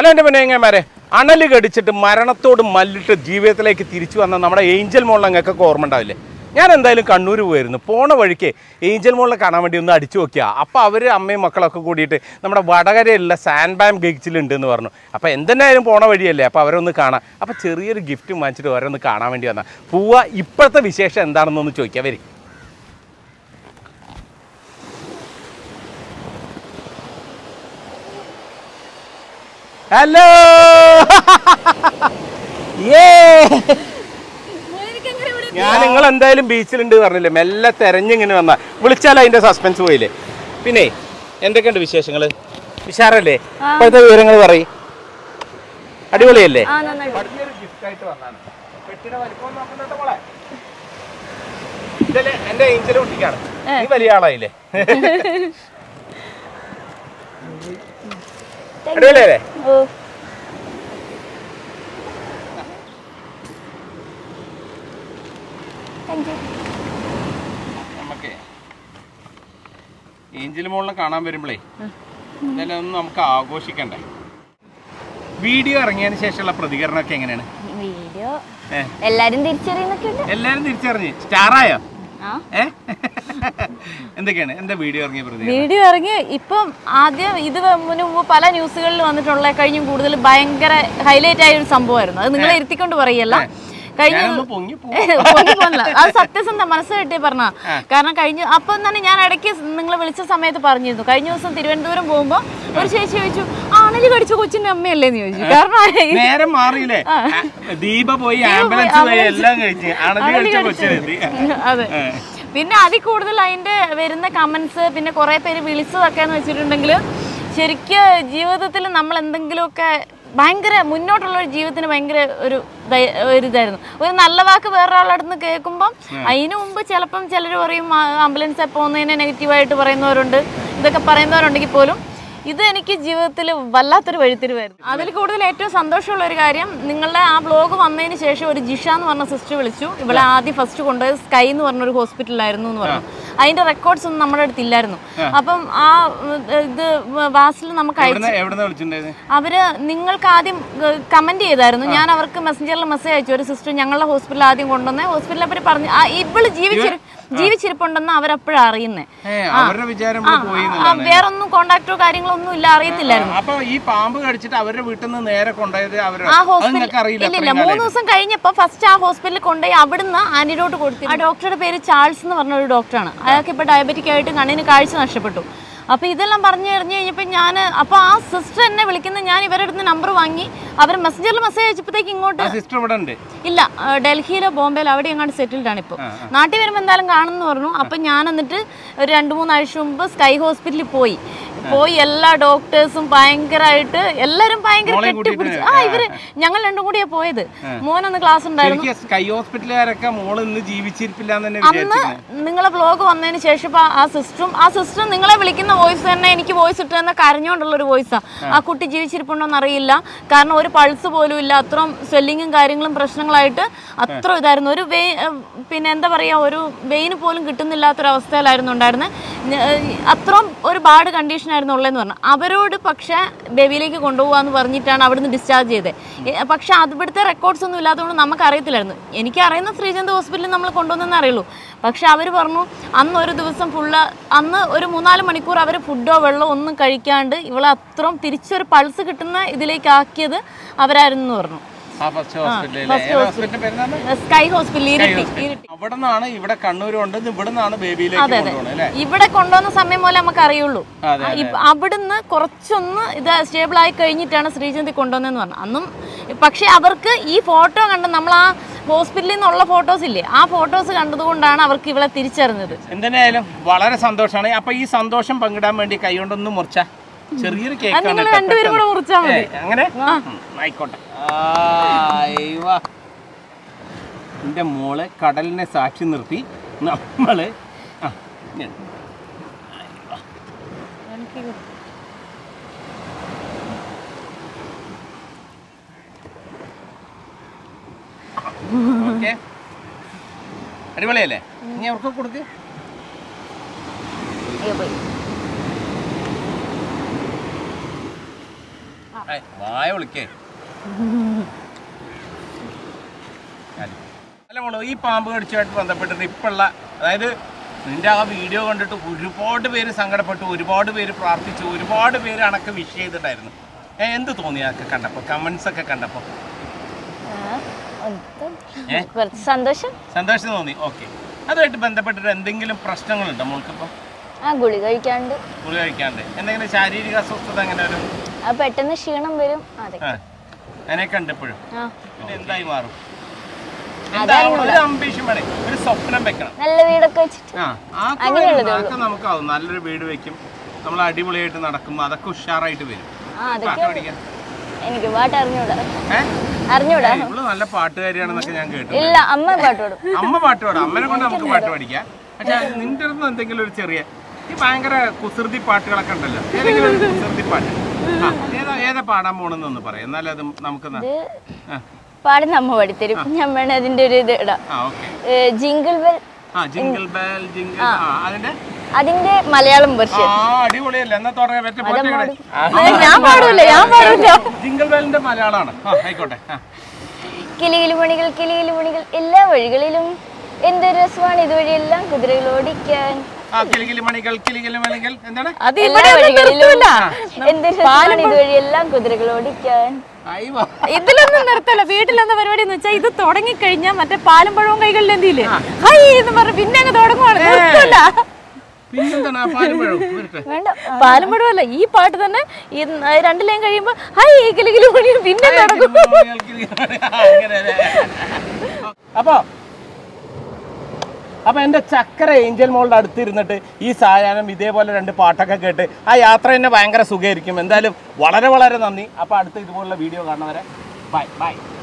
അല്ല എൻ്റെ പെണ്ണേങ്ങന്മാരെ അണല് കടിച്ചിട്ട് മരണത്തോട് മല്ലിട്ട് ജീവിതത്തിലേക്ക് തിരിച്ചു വന്ന നമ്മുടെ ഏഞ്ചൽ മോളിൽ അങ്ങക്കൊക്കെ ഓർമ്മ ഉണ്ടാവില്ലേ ഞാൻ എന്തായാലും കണ്ണൂർ പോയിരുന്നു പോണ വഴിക്ക് ഏഞ്ചൽ മോളിനെ കാണാൻ വേണ്ടി ഒന്ന് അടിച്ചു നോക്കിയാ അപ്പോൾ അവർ അമ്മയും മക്കളൊക്കെ കൂടിയിട്ട് നമ്മുടെ വടകരയുള്ള സാൻഡ് ബാം ഗേറ്റ്സിലുണ്ട് എന്ന് പറഞ്ഞു അപ്പോൾ എന്തെന്നായാലും പോണ വഴിയല്ലേ അപ്പോൾ അവരൊന്ന് കാണാം അപ്പോൾ ചെറിയൊരു ഗിഫ്റ്റ് വാങ്ങിച്ചിട്ട് അവരൊന്ന് കാണാൻ വേണ്ടി വന്നാൽ പോവാ ഇപ്പോഴത്തെ വിശേഷം എന്താണെന്നൊന്ന് ചോദിക്കാം വരി ഹലോ ഏ ഞാൻ നിങ്ങൾ എന്തായാലും ബീച്ചിലുണ്ട് പറഞ്ഞില്ലേ മെല്ലെ തെരഞ്ഞിങ്ങനെ വന്ന വിളിച്ചാൽ അതിന്റെ സസ്പെൻസ് പോയില്ലേ പിന്നെ എന്തൊക്കെയുണ്ട് വിശേഷങ്ങള് വിശാറല്ലേ ഇപ്പോഴത്തെ വിവരങ്ങൾ പറയും അടിപൊളിയല്ലേ ആ നന്നായി വലിയൊരു gift ആയിട്ട് വന്നതാണ്. പെട്ടിയുടെ വലിപ്പം നോക്കുന്നുണ്ടോ മോളെ? ഇതല്ലേ എന്റെ ഏഞ്ചല് കുട്ടിക്കാണ് നീ വലിയ ആളായില്ലേ അടിപൊളിയല്ലേ ഓ താങ്ക് യു നമുക്ക് ഏഞ്ചൽ മോളിനെ കാണാൻ വരുമ്പോഴേ ഇതെല്ലാം ഒന്ന് നമുക്ക് ആഘോഷിക്കണ്ടേ വീഡിയോ ഇറങ്ങിയതിന് ശേഷമുള്ള പ്രതികരണമൊക്കെ എങ്ങനെയാണ് വീഡിയോ ഏ, എല്ലാരും തിരിച്ചറിയുന്നൊക്കെ ഉണ്ട് എല്ലാരും തിരിച്ചറിഞ്ഞ് സ്റ്റാറായോ ആ ഏ എന്തൊക്കെയാണ് എന്താ വീഡിയോ ഇറങ്ങിയ പ്രതികരണം വീഡിയോ ഇറങ്ങി ഇപ്പം ആദ്യം ഇത് മുന്നേ മുമ്പ് പല ന്യൂസുകളിൽ വന്നിട്ടുള്ള കഴിഞ്ഞും കൂടുതൽ ഭയങ്കര ഹൈലൈറ്റ് ആയ ഒരു സംഭവമായിരുന്നു അത് നിങ്ങളെ ഇരുത്തിക്കൊണ്ട് പറയല്ല കഴിഞ്ഞ ഞാനൊന്ന് പൊങ്ങി പോ പൊങ്ങി പോകുന്നില്ല അത് സത്യസന്ധ മനസ്സ് കെട്ടി പറഞ്ഞ കാരണം കഴിഞ്ഞ അപ്പം തന്നെ ഞാൻ ഇടയ്ക്ക് നിങ്ങൾ വിളിച്ച സമയത്ത് പറഞ്ഞിരുന്നു കഴിഞ്ഞ ദിവസം തിരുവനന്തപുരം പോകുമ്പോൾ ഒരു ചേച്ചി ചോദിച്ചു ആണല് കടിച്ച കൊച്ചിന്റെ അമ്മയല്ലേ എന്ന് ചോദിച്ചു കാരണം ഈ- നേരെ മാറിയില്ലേ ആ, ദീപ പോയി ആംബുലൻസ് പോയി എല്ലാം കഴിച്ച് അണലി കഴിച്ച കൊച്ചിനെത്തി അതെ പിന്നെ അതിൽ കൂടുതൽ അതിന്റെ വരുന്ന കമന്റ്സ് പിന്നെ കുറെ പേര് വിളിച്ചതൊക്കെ എന്ന് വെച്ചിട്ടുണ്ടെങ്കിൽ ശരിക്ക് ജീവിതത്തിൽ നമ്മൾ എന്തെങ്കിലുമൊക്കെ ഭയങ്കര മുന്നോട്ടുള്ള ഒരു ജീവിതത്തിന് ഭയങ്കര ഒരു ദയ- ഒരു ഇതായിരുന്നു ഒരു നല്ല വാക്ക് വേറൊരാളുടെ നിന്ന് കേൾക്കുമ്പം അതിനു മുമ്പ് ചിലപ്പം ചിലർ പറയും ആംബുലൻസ് പോകുന്നതിനെ നെഗറ്റീവായിട്ട് പറയുന്നവരുണ്ട് ഇതൊക്കെ പറയുന്നവരുണ്ടെങ്കിൽ പോലും ഇത് എനിക്ക് ജീവിതത്തിൽ വല്ലാത്തൊരു വഴിത്തിരിവായിരുന്നു അതിൽ കൂടുതൽ ഏറ്റവും സന്തോഷമുള്ള ഒരു കാര്യം നിങ്ങളുടെ ആ ബ്ലോഗ് വന്നതിന് ശേഷം ഒരു ജിഷ എന്ന് പറഞ്ഞ സിസ്റ്റർ വിളിച്ചു ഇവിടെ ആദ്യം ഫസ്റ്റ് കൊണ്ടുപോയത് സ്കൈ എന്ന് പറഞ്ഞൊരു ഹോസ്പിറ്റലായിരുന്നു എന്ന് പറഞ്ഞു അതിന്റെ റെക്കോർഡ്സ് ഒന്നും നമ്മുടെ അടുത്ത് ഇല്ലായിരുന്നു അപ്പം ആ ഉം, ഇത് വാസിൽ നമുക്ക് അയച്ചു എവിടുന്ന് എവിടുന്ന് വിളിച്ചിട്ടുണ്ടായത് അവര് നിങ്ങൾക്ക് ആദ്യം കമന്റ് ചെയ്തായിരുന്നു ഞാൻ അവർക്ക് മെസ്സഞ്ചറിൽ മെസ്സേജ് അയച്ചു ഒരു സിസ്റ്റർ ഞങ്ങളുടെ ഹോസ്പിറ്റലിൽ ആദ്യം കൊണ്ടുവന്നേ ഹോസ്പിറ്റലിൽ അവർ പറഞ്ഞു ആ, ഇവള് ജീവിച്ചിരി ജീവിച്ചിരിപ്പുണ്ടെന്ന് അവരപ്പോഴാണ് അറിയുന്നേ ഏ അവരുടെ വിചാരം ഇവിടെ പോയി ആ, വേറൊന്നും കോണ്ടാക്ടോ കാര്യങ്ങളോ ഒന്നും ഇല്ല അറിയത്തില്ലായിരുന്നു അപ്പൊ ഈ പാമ്പ് കടിച്ചിട്ട് അവരുടെ വീട്ടിൽ നിന്ന് നേരെ കൊണ്ടുപോയത് അവര് ആ അത് ഹോസ്പിറ്റൽ നിങ്ങൾക്ക് അറിയില്ല ഇല്ലില്ല മൂന്ന് ദിവസം കഴിഞ്ഞപ്പോൾ ഫസ്റ്റ് ആ ഹോസ്പിറ്റലിൽ കൊണ്ടുപോയി അവിടുന്ന് ആന്റിഡോട്ട് കൊടുത്തു ആ ഡോക്ടറുടെ പേര് ചാൾസ് എന്ന് പറഞ്ഞ ഒരു ഡോക്ടറാണ് അയാൾക്ക് ഇപ്പോൾ ഡയബറ്റിക് ആയിട്ട് കണ്ണിന് കാഴ്ച നഷ്ടപ്പെട്ടു അപ്പോൾ ഇതെല്ലാം പറഞ്ഞു കഴിഞ്ഞ് കഴിഞ്ഞപ്പോൾ ഞാൻ അപ്പോൾ ആ സിസ്റ്റർ എന്നെ വിളിക്കുന്ന ഞാൻ ഇവരുടെ അടുത്ത് നമ്പർ വാങ്ങി അവർ മെസ്സഞ്ചറിൽ മെസ്സേജ് അയച്ചപ്പോഴത്തേക്ക് ഇങ്ങോട്ട് സിസ്റ്റർ ഇവിടെ ഉണ്ട് ഇല്ല ആ, ഡൽഹിയിലോ ബോംബെയിലോ അവിടെ എങ്ങാണ്ട് സെറ്റിൽഡ് ആണ് ഇപ്പോൾ നാട്ടിൽ വരുമ്പോൾ എന്തായാലും കാണുമെന്ന് പറഞ്ഞു അപ്പം ഞാൻ എന്നിട്ട് ഒരു രണ്ട് മൂന്നാഴ്ച മുമ്പ് സ്കൈ ഹോസ്പിറ്റലിൽ പോയി പോയി എല്ലാ ഡോക്ടേഴ്സും ഭയങ്കരമായിട്ട് എല്ലാവരും ഭയങ്കര മോളെയും കെട്ടിപ്പിടിച്ച് കൂട്ടിയിട്ട്, ആ ഇവര് ഞങ്ങൾ രണ്ടും കൂടിയാ പോയത് മോനൊന്ന് ക്ലാസ് ഉണ്ടായിരുന്നു എനിക്ക് സ്കൈ ഹോസ്പിറ്റലുകാരൊക്കെ മോള് ഇന്ന് ജീവിച്ചിരിപ്പില്ല എന്ന് തന്നെ അന്ന് വിചാരിച്ചിരുന്നത് നിങ്ങളെ ബ്ലോഗ് വന്നതിന് ശേഷം ഇപ്പൊ ആ സിസ്റ്ററും ആ സിസ്റ്റർ നിങ്ങളെ വിളിക്കുന്ന വോയിസ് തന്നെ എനിക്ക് വോയിസ് ഇട്ട് തന്നെ കരഞ്ഞോണ്ടുള്ള ഒരു വോയിസാ ആ കുട്ടി ജീവിച്ചിരിപ്പുണ്ടോന്ന് അറിയില്ല കാരണം ഒരു പൾസ് പോലും ഇല്ല അത്രയും സ്വെല്ലിങ്ങും കാര്യങ്ങളും പ്രശ്നങ്ങളായിട്ട് അത്ര ഇതായിരുന്നു ഒരു വെയിൻ പിന്നെ എന്താ പറയാ ഒരു വെയിന് പോലും കിട്ടുന്നില്ലാത്തൊരവസ്ഥയിലായിരുന്നു ഉണ്ടായിരുന്നത് അത്രയും ഒരു ബാഡ് കണ്ടീഷൻ ആയിരുന്നു ഉള്ളതെന്ന് പറഞ്ഞു അവരോട് പക്ഷേ ബേബിയിലേക്ക് കൊണ്ടുപോകാന്ന് പറഞ്ഞിട്ടാണ് അവിടുന്ന് ഡിസ്ചാർജ് ചെയ്തത് പക്ഷെ അതിവിടുത്തെ റെക്കോർഡ്സ് ഒന്നും ഇല്ലാത്തതുകൊണ്ട് നമുക്ക് അറിയത്തില്ലായിരുന്നു എനിക്ക് അറിയുന്ന ശ്രീചന്ദ് ഹോസ്പിറ്റലിൽ നമ്മൾ കൊണ്ടുവന്നെന്നേ അറിയുള്ളൂ പക്ഷെ അവർ പറഞ്ഞു അന്ന് ഒരു ദിവസം ഫുള്ള് അന്ന് ഒരു മൂന്നാല് മണിക്കൂർ അവർ ഫുഡോ വെള്ളമോ ഒന്നും കഴിക്കാണ്ട് ഇവളെ അത്രയും തിരിച്ചൊരു പൾസ് കിട്ടുന്ന ഇതിലേക്ക് ആക്കിയത് അവരായിരുന്നു എന്ന് പറഞ്ഞു ആ ഫസ്റ്റ് ഹോസ്പിറ്റലിൽ first ഹോസ്പിറ്റലിന്റെ പേരെന്താണ് സ്കൈ ഹോസ്പിറ്റൽ ഇരിട്ടി ഇരിട്ടി അവിടെ നിന്നാണ് ഇവിടെ കണ്ണൂർ കൊണ്ട് ഇവിടെ നിന്നാണ് ബേബിയിലേക്ക് കൊണ്ടുപോകണം അല്ലേ ഇവിടെ കൊണ്ടുവന്ന സമയം പോലെ നമുക്ക് അറിയുള്ളൂ അതെ, ആ, ഇപ്പ- അവിടുന്ന് കുറച്ചൊന്ന് ഇത് സ്റ്റേബിൾ ആയി കഴിഞ്ഞിട്ടാണ് ശ്രീചന്തി കൊണ്ടുവന്നതെന്ന് പറഞ്ഞു അന്നും പക്ഷെ അവർക്ക് ഈ ഫോട്ടോ കണ്ട് നമ്മൾ ആ ഹോസ്പിറ്റലിൽ നിന്നുള്ള ഫോട്ടോസ് ഇല്ലേ ആ ഫോട്ടോസ് കണ്ടതുകൊണ്ടാണ് അവർക്ക് ഇവളെ തിരിച്ചറിഞ്ഞത് എന്തിനായാലും വളരെ സന്തോഷമാണ് അപ്പൊ ഈ സന്തോഷം പങ്കിടാൻ വേണ്ടി കൈകൊണ്ടൊന്ന് മുറിച്ച ചെറിയൊരു അത് കേക്കാണ് നിങ്ങൾ കേട്ടോ, രണ്ടുപേരും കൂടെ പെട്ടെന്ന്. മുറിച്ചാൽ മതി ഏ, അങ്ങനെ ഉം, ആയിക്കോട്ടെ ആയിവാ. എന്റെ മോളെ കടലിനെ സാക്ഷി നിർത്തി നമ്മള് ആ, ഇങ്ങനെ. ഓക്കേ അടിപൊളിയല്ലേ ഇനി അവർക്ക് കൊടുക്ക് അയ്യോ, പോയി. ഏയ്, വായ വിളിക്കേ അല്ല മോളോ ഈ പാമ്പ് കടിച്ചുമായിട്ട് ബന്ധപ്പെട്ടിട്ട് ഇപ്പോഴുള്ള അതായത് നിന്റെ ആ വീഡിയോ കണ്ടിട്ട് ഒരുപാട് പേര് സങ്കടപ്പെട്ടു ഒരുപാട് പേര് പ്രാർത്ഥിച്ചു ഒരുപാട് പേര് അണക്ക് വിഷ് ചെയ്തിട്ടായിരുന്നു ഏ, എന്ത് തോന്നി അതൊക്കെ കണ്ടപ്പോൾ കമന്റ്സ് ഒക്കെ കണ്ടപ്പോൾ ഏ? കുറച്ച് സന്തോഷം സന്തോഷം തോന്നി ഓക്കെ അതുമായിട്ട് ബന്ധപ്പെട്ടിട്ട് എന്തെങ്കിലും പ്രശ്നങ്ങളുണ്ടോ മോൾക്കിപ്പോൾ ആ ഗുളി കഴിക്കാണ്ട് ഗുളി കഴിക്കാണ്ട് എന്തെങ്കിലും ശാരീരിക അസ്വസ്ഥത അങ്ങനെ ഒരു ആ പെട്ടെന്ന് ക്ഷീണം വരും അതെ ആ അതിനൊക്കെ ഉണ്ട് ഇപ്പോഴും ആ പിന്നെ എന്തായി മാറും എന്താവണം? ഒരു അംബീഷൻ വേണേ ഒരു സ്വപ്നം വെക്കണം നല്ല വീടൊക്കെ വെച്ചിട്ട് ആ ആക്കെ വരും. അതൊക്കെ നമുക്കാവും നല്ലൊരു വീട് വെക്കും നമ്മൾ അടിപൊളിയായിട്ട് നടക്കും അതൊക്കെ ഉഷാറായിട്ട് വരും ആ അതൊക്കെ പാട്ട് പഠിക്കാൻ എനിക്ക് പാട്ട് അറിഞ്ഞൂടാ ഏഹ് അറിഞ്ഞൂടാ ഇവള് നല്ല പാട്ടുകാരിയാണെന്നൊക്കെ ഞാൻ കേട്ടു ഇല്ല അമ്മ പാട്ട് പാടും അമ്മ പാട്ട് പാടാം അമ്മനെ കൊണ്ട് നമുക്ക് പാട്ട് പഠിക്കാം പക്ഷെ നിന്റെ അടുത്ത് എന്തെങ്കിലും ഒരു ചെറിയ ഈ ഭയങ്കര കുസൃതി പാട്ടുകളൊക്കെ ഉണ്ടല്ലോ ഏതെങ്കിലും ഒരു കുസൃതി പാട്ട് ആ ഏതാ ഏതാ പാടാൻ പോണെന്നൊന്ന് പറയാം എന്നാലും അത് നമുക്ക് ന- ഇത് ആ, പാടുന്ന അമ്മ പാടിത്തരും ഞാൻ വേണേ അതിന്റെ ഒരു ഇത് ഇടാം ആ ഓക്കെ ജിങ്കിൾ ബെൽ ആ ജിങ്കിൾ ബെൽ ജിങ്കിൾ ആ അതിന്റെ അതിന്റെ മലയാളം ആ വെർഷൻ അടിപൊളിയല്ലേ എന്നാ തുടങ്ങാൻ പറ്റും ഞാൻ പാടൂല ഞാൻ പാടൂല ജിങ്കിൾ ബെല്ലിന്റെ മലയാളമാണ് ആ ആയിക്കോട്ടെ ആ കിളികിലി മണികൾ കിളികിലി മണികൾ എല്ലാ വഴികളിലും എന്ത് രസമാണ് ഇതുവഴിയെല്ലാം കുതിരകൾ ഓടിക്കാൻ ആ കിളികിലി മണികൾ കിളികിലി മണികൾ എന്താണ് അത് എല്ലാ ഇവിടെ ഒന്നും വഴികളിലും നിർത്തൂല എന്ത് രസമാണ് ഇതുവഴിയെല്ലാം കുതിരകൾ ഓടിക്കാൻ ആയി വാ. ഇതിലൊന്നും നിർത്തല്ല വീട്ടിലെന്താ പരിപാടി എന്ന് വെച്ചാൽ ഇത് തുടങ്ങിക്കഴിഞ്ഞാൽ മറ്റേ പാലും പഴവും കൈകളിൽ എന്തില്ലേ ഹൈ എന്ന് പറഞ്ഞ് പിന്നെ അങ്ങ് തുടങ്ങുവാണ് നിർത്തൂല പിന്നെന്താണ് ആ പാലും പഴവും വരട്ടെ. വേണ്ട പാലും പഴവല്ല ഈ പാട്ട് തന്നെ ഈ രണ്ടു ലൈൻ കഴിയുമ്പോ ഹൈ കിലുകിലു മണി പിന്നെ തുടങ്ങും കിളികിലി മണികൾ, കിളികിലി മണികൾ. ആ, അങ്ങനെയല്ലേ. അപ്പൊ അപ്പൊ എന്റെ ചക്കര ഏഞ്ചൽ മോളുടെ അടുത്തിരുന്നിട്ട് ഈ സായാഹ്നം ഇതേപോലെ രണ്ട് പാട്ടൊക്കെ കേട്ട് ആ യാത്ര തന്നെ ഭയങ്കര സുഖമായിരിക്കും എന്തായാലും വളരെ വളരെ നന്ദി അപ്പൊ അടുത്ത ഇതുപോലുള്ള വീഡിയോ കാണുന്നവരെ ബൈ ബൈ